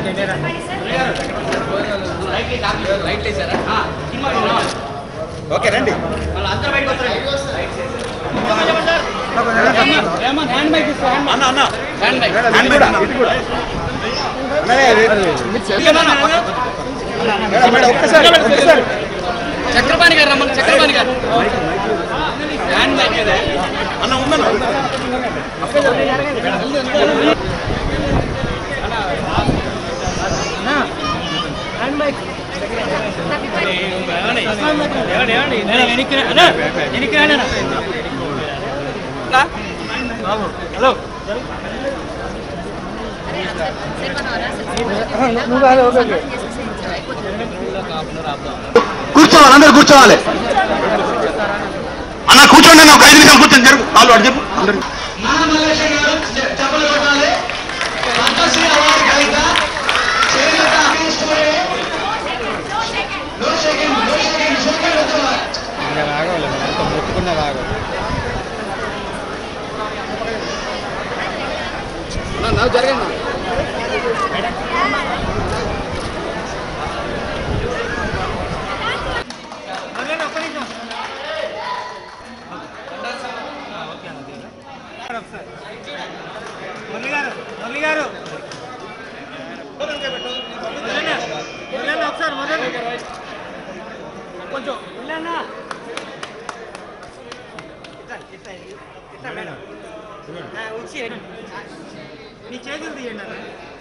Okay రండి అన్న అన్న హ్యాండ్ కూడా ఇటు కూడా అన్నయ్య, మేడం, మేడం, ఒక్కసారి ఒక్కసారి చక్రపాణి గారు రమ్మని చక్రపాణి గారు హ్యాండ్ మైక్ ఇదే. అన్న ఉందన్న కూర్చోవాలి అందరు కూర్చోవాలి అన్న కూర్చోండి అన్న ఒక ఐదు నిమిషాలు కూర్చొని జరుగు కాళ్ళు అడు చెప్పు అందరు నా- నాకు జరగండి మురళి గారు మురళి గారు వెళ్ళండి ఒకసారి మొదలు కొంచెం వెళ్ళన్నా వచ్చి మీ చేతులు తీయండి అన్న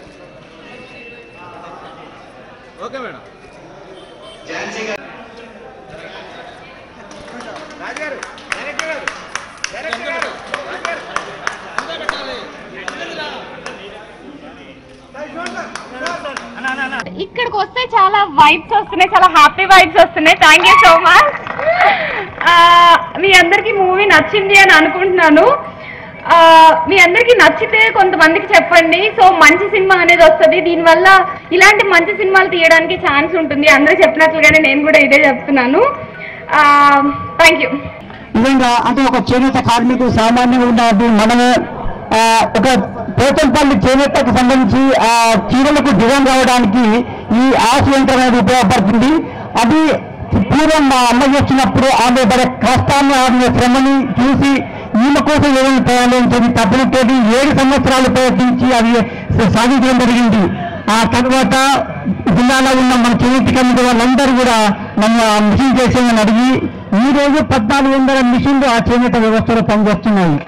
ఓకే మేడం రాజుగారు డైరెక్టర్ గారు డైరెక్టర్ గారు రాజుగారు అన్న అన్న అన్న ఇక్కడికి వస్తే చాలా వైబ్స్ వస్తున్నాయి చాలా హ్యాపీ వైబ్స్ వస్తున్నాయి థ్యాంక్ యూ సో మచ్ మీ అందరికి మూవీ నచ్చింది అని అనుకుంటున్నాను ఆ, మీ అందరికి నచ్చితే కొంతమందికి చెప్పండి సో మంచి సినిమా అనేది వస్తుంది దీనివల్ల ఇలాంటి మంచి సినిమాలు తీయడానికి ఛాన్స్ ఉంటుంది అందరూ చెప్పినట్లుగానే నేను కూడా ఇదే చెప్తున్నాను థ్యాంక్ యూ నిజంగా అంటే ఒక చేనేత కార్మికుడు సామాన్యంగా ఉన్నది మనమే ఆ, ఒక పోతంపల్లి చేనేతకు సంబంధించి ఆ చీరలకు డిజైన్ రావడానికి ఈ ఆశ యంత్రం అనేది ఉపయోగపడుతుంది అది పూర్వం మా అమ్మ చేస్తున్నప్పుడు ఆమె పడే కష్టాన్ని ఆమె శ్రమని చూసి ఈమె కోసం ఏమైనా చేయాలని చెప్పి తప్పనితో ఏడు సంవత్సరాలు ప్రయత్నించి అది సాధించడం జరిగింది ఆ తర్వాత జిల్లాలో ఉన్న మన చేనేత కమిటీ వాళ్ళందరూ కూడా నన్ను ఆ మిషన్ చేసేయమని అడిగి ఈ రోజు పద్నాలుగు వందల మిషన్లు ఆ చేనేత వ్యవస్థలో పనిచేస్తున్నాయి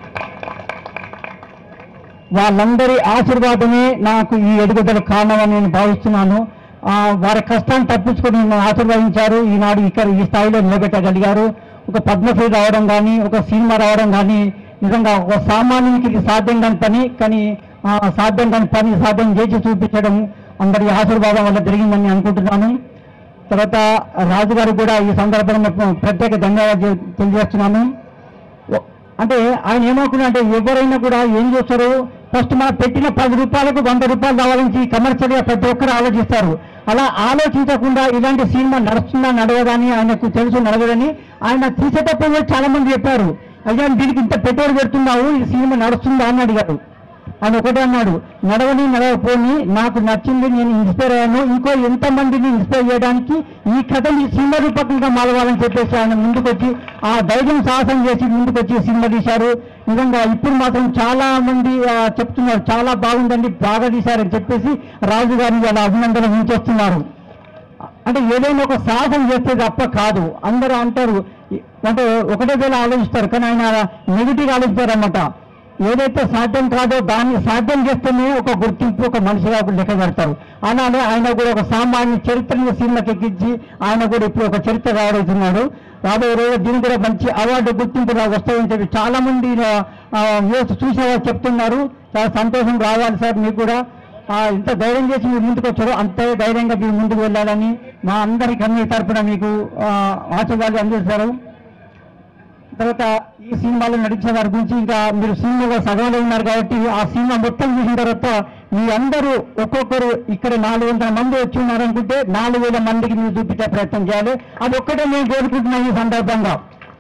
వాళ్ళందరి ఆశీర్వాదమే నాకు ఈ ఎదుగుదల కారణమని నేను భావిస్తున్నాను ఆ, వారి కష్టాన్ని తప్పించుకొని నన్ను ఆశీర్వదించారు ఈనాడు ఇక్కడ ఈ స్థాయిలో నిలబెట్టగలిగారు ఒక పద్మశ్రీ రావడం కానీ ఒక సినిమా రావడం కానీ నిజంగా ఒక సామాన్యునికి ఇది సాధ్యం కాని పని కానీ ఆ, సాధ్యం కాని పని సాధ్యం చేసి చూపించడం అందరి ఆశీర్వాదం వల్ల జరిగిందని అనుకుంటున్నాను తర్వాత రాజుగారు కూడా ఈ సందర్భంగా ప్రత్యేక ధన్యవాదాలు తెలియజేస్తున్నాను ఓ- అంటే ఆయన ఏమనుకున్నా అంటే ఎవరైనా కూడా ఏం చేస్తారు ఫస్ట్ మనం పెట్టిన పది రూపాయలకు వంద రూపాయలు రావాలని కమర్షియల్ గా ప్రతి ఒక్కరు ఆలోచిస్తారు అలా ఆలోచించకుండా ఇలాంటి సినిమా నడుస్తుందా నడవదని ఆయనకు తెలుసు నడవదని ఆయన తీసేటప్పుడు కూడా చాలా మంది చెప్పారు అయ్యా దీనికి ఇంత పెట్టుబడి పెడుతున్నావు ఈ సినిమా నడుస్తుందా అని అడిగారు ఆయన ఒకటే అన్నాడు నడవని నడవపోని నాకు నచ్చింది నేను ఇన్స్పైర్ అయ్యాను ఇంకో ఎంతమందిని ఇన్స్పైర్ చేయడానికి ఈ కథని సినిమా రూపకంగా మారవాలని చెప్పేసి ఆయన ముందుకొచ్చి ఆ ధైర్యం సాహసం చేసి ముందుకొచ్చి సినిమా తీశారు నిజంగా ఇప్పుడు మాత్రం చాలా మంది ఆ, చెప్తున్నారు చాలా బాగుందండి బాగా తీశారని చెప్పేసి రాజు గారిని అలా అభినందనలు ఉంచేస్తున్నారు అంటే ఏదైనా ఒక సాహసం చేస్తే తప్ప కాదు అందరూ అంటారు ఈ- అంటే ఒకటే వేళ ఆలోచిస్తారు కానీ ఆయన నెగిటివ్ ఆలోచిస్తారు అన్నమాట ఏదైతే సాధ్యం కాదో దాన్ని సాధ్యం చేస్తేనే ఒక గుర్తింపు ఒక మనిషిగా లెక్క పెడతారు అలానే ఆయన కూడా ఒక సామాన్య చరిత్రని సినిమాకి ఎక్కించి ఆయన కూడా ఇప్పుడు ఒక చరిత్ర రాబోతున్నాడు రాబోయే రోజు దీనికి కూడా మంచి అవార్డు గుర్తింపు నాకు వస్తాయని చెప్పి చాలా మంది ఆ, న్యూస్ చూసేవాళ్ళు చెప్తున్నారు చాలా సంతోషం రావాలి సార్ మీకు కూడా ఆ, ఇంత ధైర్యం చేసి మీరు ముందుకు వచ్చారు అంతే ధైర్యంగా మీరు ముందుకు వెళ్ళాలని మా అందరి కన్నీ తరపున మీకు ఆ, ఆశీర్వాదాలు అందిస్తారు తర్వాత ఈ సినిమాలో నటించిన వారి గురించి ఇంకా మీరు సినిమాలో సగంలో ఉన్నారు కాబట్టి ఆ సినిమా మొత్తం చూసిన తర్వాత మీ అందరూ ఒక్కొక్కరు ఇక్కడ నాలుగు వందల మంది వచ్చి ఉన్నారనుకుంటే నాలుగు వేల మందికి మీరు చూపించే ప్రయత్నం చేయాలి అది ఒక్కటే నేను కోరుకుంటున్నాను ఈ సందర్భంగా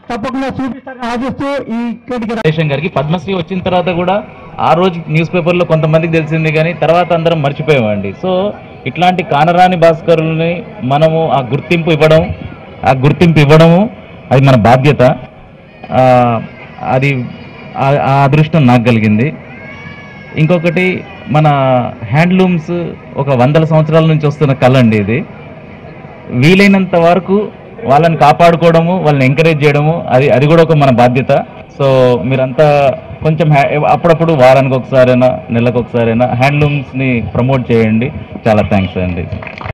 తప్పకుండా చూపిస్తారని ఆశిస్తూ ఈ ఇక్కడికి రా- శేషం గారికి పద్మశ్రీ వచ్చిన తర్వాత కూడా ఆ రోజు న్యూస్ పేపర్లో కొంతమందికి తెలిసింది కానీ తర్వాత అందరం మర్చిపోయామండి సో ఇట్లాంటి కానరాని భాస్కరుల్ని మనము ఆ గుర్తింపు ఇవ్వడం ఆ గుర్తింపు ఇవ్వడము అది మన బాధ్యత ఆ, అది ఆ- ఆ అదృష్టం నాకు కలిగింది ఇంకొకటి మన హ్యాండ్లూమ్స్ ఒక వందల సంవత్సరాల నుంచి వస్తున్న కళ అండి ఇది వీలైనంత వరకు వాళ్ళని కాపాడుకోవడము వాళ్ళని ఎంకరేజ్ చేయడము అది అది కూడా ఒక మన బాధ్యత సో మీరంతా కొంచెం హ్యా- అప్పుడప్పుడు వారానికి ఒకసారైనా నెలకు ఒకసారైనా హ్యాండ్లూమ్స్ని ప్రమోట్ చేయండి చాలా థ్యాంక్స్ అండి